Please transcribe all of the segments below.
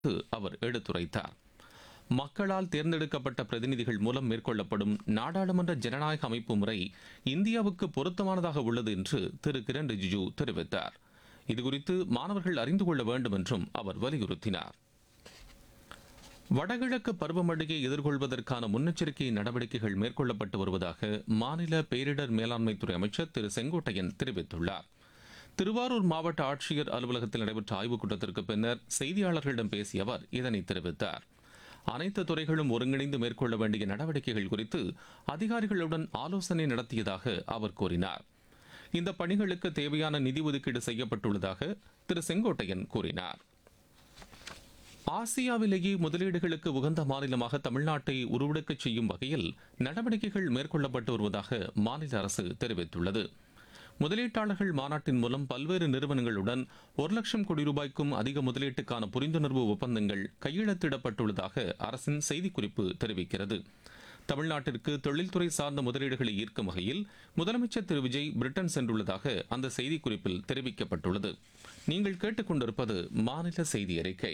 அவர் எடுத்துரைத்தார் மக்களால் தேர்ந்தெடுக்கப்பட்ட பிரதிநிதிகள் மூலம் மேற்கொள்ளப்படும் நாடாளுமன்ற ஜனநாயக அமைப்பு முறை இந்தியாவுக்கு பொருத்தமானதாக உள்ளது என்று திரு கிரண் ரிஜிஜு தெரிவித்தார் இதுகுறித்து மாணவர்கள் அறிந்து கொள்ள வேண்டும் என்றும் அவர் வலியுறுத்தினார் வடகிழக்கு பருவமழையை எதிர்கொள்வதற்கான முன்னெச்சரிக்கை நடவடிக்கைகள் மேற்கொள்ளப்பட்டு வருவதாக மாநில பேரிடர் மேலாண்மைத்துறை அமைச்சர் திரு செங்கோட்டையன் தெரிவித்துள்ளார் திருவாரூர் மாவட்ட ஆட்சியர் அலுவலகத்தில் நடைபெற்ற ஆய்வுக் கூட்டத்திற்கு பின்னர் செய்தியாளர்களிடம் பேசிய அவர் இதனை தெரிவித்தார் அனைத்து துறைகளும் ஒருங்கிணைந்து மேற்கொள்ள வேண்டிய நடவடிக்கைகள் குறித்து அதிகாரிகளுடன் ஆலோசனை நடத்தியதாக அவர் கூறினார் இந்த பணிகளுக்கு தேவையான நிதி ஒதுக்கீடு செய்யப்பட்டுள்ளதாக திரு செங்கோட்டையன் கூறினார் ஆசியாவிலேயே முதலீடுகளுக்கு உகந்த மாநிலமாக தமிழ்நாட்டை உருவெடுக்கச் செய்யும் வகையில் நடவடிக்கைகள் மேற்கொள்ளப்பட்டு வருவதாக மாநில அரசு தெரிவித்துள்ளது முதலீட்டாளர்கள் மாநாட்டின் மூலம் பல்வேறு நிறுவனங்களுடன் ஒரு லட்சம் கோடி ரூபாய்க்கும் அதிக முதலீட்டுக்கான புரிந்துணர்வு ஒப்பந்தங்கள் கையெழுத்திடப்பட்டுள்ளதாக அரசின் செய்திக்குறிப்பு தெரிவிக்கிறது தமிழ்நாட்டிற்கு தொழில்துறை சார்ந்த முதலீடுகளை ஈர்க்கும் வகையில் முதலமைச்சர் திரு விஜய் பிரிட்டன் சென்றுள்ளதாக அந்த செய்திக்குறிப்பில் தெரிவிக்கப்பட்டுள்ளது நீங்கள் கேட்டுக்கொண்டிருப்பது மாநில செய்தி அறிக்கை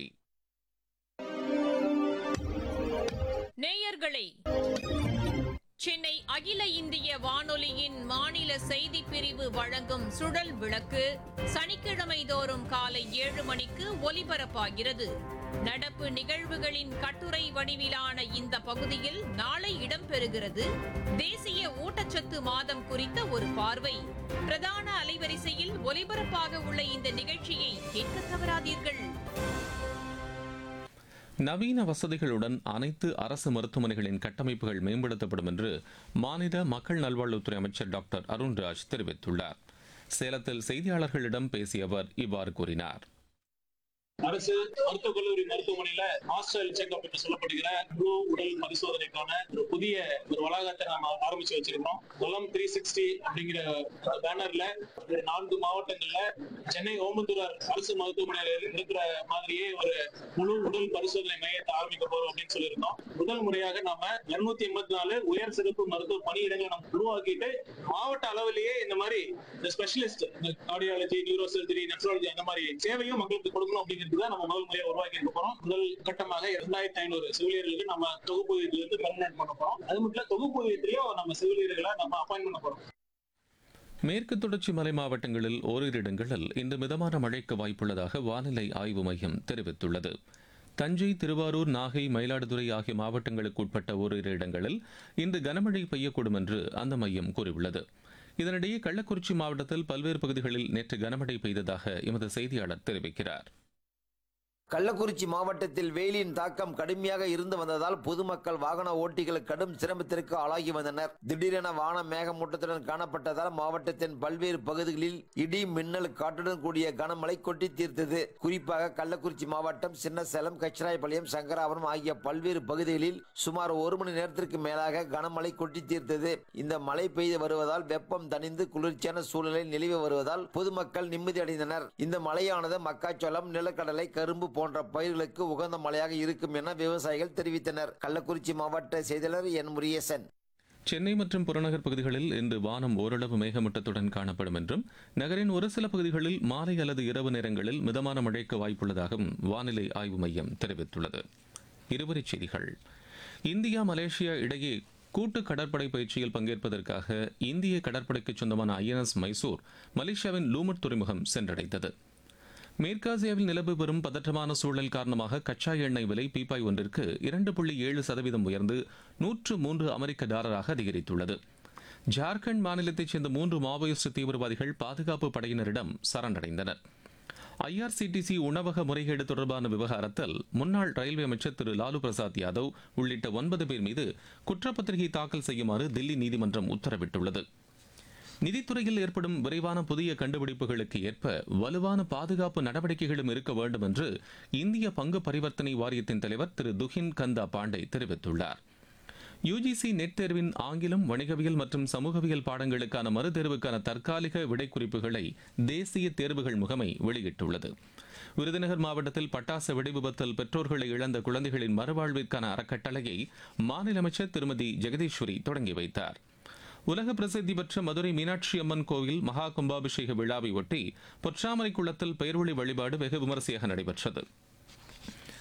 நேயர்களே சென்னை அகில இந்திய வானொலியின் மாநில செய்தி பிரிவு வழங்கும் சுழல் விளக்கு சனிக்கிழமை தோறும் காலை ஏழு மணிக்கு ஒலிபரப்பாகிறது நடப்பு நிகழ்வுகளின் கட்டுரை வடிவிலான இந்த பகுதியில் நாளை இடம்பெறுகிறது தேசிய ஊட்டச்சத்து மாதம் குறித்த ஒரு பார்வை பிரதான அலைவரிசையில் ஒலிபரப்பாக உள்ள இந்த நிகழ்ச்சியை கேட்க தவறாதீர்கள் நவீன வசதிகளுடன் அனைத்து அரசு மருத்துவமனைகளின் கட்டமைப்புகள் மேம்படுத்தப்படும் என்று மாநில மக்கள் நல்வாழ்வுத்துறை அமைச்சர் டாக்டர் அருண்ராஜ் தெரிவித்துள்ளார் சேலத்தில் செய்தியாளர்களிடம் பேசிய அவர் இவ்வாறு கூறினார் அரசு மருத்துவக் கல்லூரி மருத்துவமனையில ஹாஸ்டல் செக்அப் என்று சொல்லப்படுகிற முழு உடல் பரிசோதனைக்கான ஒரு புதிய ஒரு வளாகத்தை நாம ஆரம்பிச்சு வச்சிருக்கோம் குளம் த்ரீ சிக்ஸ்டி அப்படிங்கிற பேனர்ல நான்கு மாவட்டங்கள்ல சென்னை ஓமந்தூரார் அரசு மருத்துவமனையில இருக்கிற மாதிரியே ஒரு முழு உடல் பரிசோதனை மையத்தை ஆரம்பிக்க போறோம் அப்படின்னு சொல்லியிருந்தோம் முதல் முறையாக நாம இருநூத்தி எண்பத்தி நாலு உயர் சிறப்பு மருத்துவ பணியிடங்களை நம்ம உருவாக்கிட்டு மாவட்ட அளவிலேயே இந்த மாதிரி இந்த ஸ்பெஷலிஸ்ட் இந்த கார்டியாலஜி நியூரோ சர்ஜரி நெஃப்ராலஜி அந்த மாதிரி சேவையும் மக்களுக்கு கொடுக்கணும் அப்படிங்கிறது தான் நம்ம முதல் முறையா உருவாக்கி இருக்க போறோம் முதல் கட்டமாக இரண்டாயிரத்தி ஐநூறு செவிலியர்களுக்கு நம்ம தொகுப்பூதியத்துல இருந்து பெர்மனன்ட் பண்ண போறோம் அது மட்டும் இல்ல தொகுப்பூதியத்திலையும் நம்ம செவிலியர்களை நம்ம அப்பாயின் பண்ண போறோம் மேற்கு தொடர்ச்சி மலை மாவட்டங்களில் ஓரிரு இடங்களில் இன்று மிதமான மழைக்கு வாய்ப்புள்ளதாக வானிலை ஆய்வு மையம் தெரிவித்துள்ளது தஞ்சை திருவாரூர் நாகை மயிலாடுதுறை ஆகிய மாவட்டங்களுக்கு உட்பட்ட ஓரிரு இடங்களில் இன்று கனமழை பெய்யக்கூடும் என்று அந்த மையம் கூறியுள்ளது இதனிடையே கள்ளக்குறிச்சி மாவட்டத்தில் பல்வேறு பகுதிகளில் நேற்று கனமழை பெய்ததாக எமது செய்தியாளர் தெரிவிக்கிறார் கள்ளக்குறிச்சி மாவட்டத்தில் வெயிலின் தாக்கம் கடுமையாக இருந்து வந்ததால் பொதுமக்கள் வாகன ஓட்டிகள் கடும் சிரமத்திற்கு ஆளாகி வந்தனர் திடீரென வானம் மேகமூட்டத்துடன் காணப்பட்டதால் மாவட்டத்தின் பல்வேறு பகுதிகளில் இடி மின்னல் காற்றுடன் கூடிய கனமழை கொட்டி தீர்த்தது குறிப்பாக கள்ளக்குறிச்சி மாவட்டம் சின்னசேலம் கச்சிராயபாளையம் சங்கராபுரம் ஆகிய பல்வேறு பகுதிகளில் சுமார் ஒரு மணி நேரத்திற்கு மேலாக கனமழை கொட்டி தீர்த்தது இந்த மழை பெய்து வருவதால் வெப்பம் தணிந்து குளிர்ச்சியான சூழ்நிலை நிலவி வருவதால் பொதுமக்கள் நிம்மதி அடைந்தனர் இந்த மழையானது மக்காச்சோளம் நிலக்கடலை கரும்பு போன்ற பயிர்களுக்கு உகந்த மழையாக இருக்கும் என விவசாயிகள் தெரிவித்தனர் கள்ளக்குறிச்சி மாவட்ட செய்தியாளர் என் முரியசன் சென்னை மற்றும் புறநகர் பகுதிகளில் இன்று வானம் ஓரளவு மேகமூட்டத்துடன் காணப்படும் என்றும் நகரின் ஒரு சில பகுதிகளில் மாலை அல்லது இரவு நேரங்களில் மிதமான மழைக்கு வாய்ப்புள்ளதாகவும் வானிலை ஆய்வு மையம் தெரிவித்துள்ளது இருவரிச் செய்திகள் இந்தியா மலேசியா இடையே கூட்டு கடற்படை பயிற்சியில் பங்கேற்பதற்காக இந்திய கடற்படைக்கு சொந்தமான ஐஎன்எஸ் மைசூர் மலேசியாவின் லூமட் துறைமுகம் சென்றடைந்தது மேற்காசியாவில் நிலவு வரும் பதற்றமான சூழல் காரணமாக கச்சா எண்ணெய் விலை பீப்பாய் ஒன்றிற்கு இரண்டு புள்ளி ஏழு சதவீதம் உயர்ந்து நூற்று மூன்று அமெரிக்க டாலராக அதிகரித்துள்ளது ஜார்க்கண்ட் மாநிலத்தைச் சேர்ந்த மூன்று மாவோயிஸ்ட் தீவிரவாதிகள் பாதுகாப்பு படையினரிடம் சரணடைந்தனர் ஐஆர்சிடிசி உணவக முறைகேடு தொடர்பான விவகாரத்தில் முன்னாள் ரயில்வே அமைச்சர் திரு லாலு பிரசாத் யாதவ் உள்ளிட்ட ஒன்பது பேர் மீது குற்றப்பத்திரிகை தாக்கல் செய்யுமாறு தில்லி நீதிமன்றம் உத்தரவிட்டுள்ளது நிதித்துறையில் ஏற்படும் விரைவான புதிய கண்டுபிடிப்புகளுக்கு ஏற்ப வலுவான பாதுகாப்பு நடவடிக்கைகளும் இருக்க வேண்டும் என்று இந்திய பங்கு பரிவர்த்தனை வாரியத்தின் தலைவர் திரு துஹின் கந்தா பாண்டே தெரிவித்துள்ளார் யுஜிசி நெட் தேர்வின் ஆங்கிலம் வணிகவியல் மற்றும் சமூகவியல் பாடங்களுக்கான மறுதேர்வுக்கான தற்காலிக விடைக்குறிப்புகளை தேசிய தேர்வுகள் முகமை வெளியிட்டுள்ளது விருதுநகர் மாவட்டத்தில் பட்டாசு வெடிவிபத்தில் பெற்றோர்களை இழந்த குழந்தைகளின் மறுவாழ்விற்கான அறக்கட்டளையை மாநில அமைச்சர் திருமதி ஜெகதீஸ்வரி தொடங்கி வைத்தார் உலக பிரசித்தி பெற்ற மதுரை மீனாட்சி அம்மன் கோவில் மகா கும்பாபிஷேக விழாவை ஒட்டி பொற்றாமரை குளத்தில் பெயர்வழி வழிபாடு வெகு விமரிசையாக நடைபெற்றது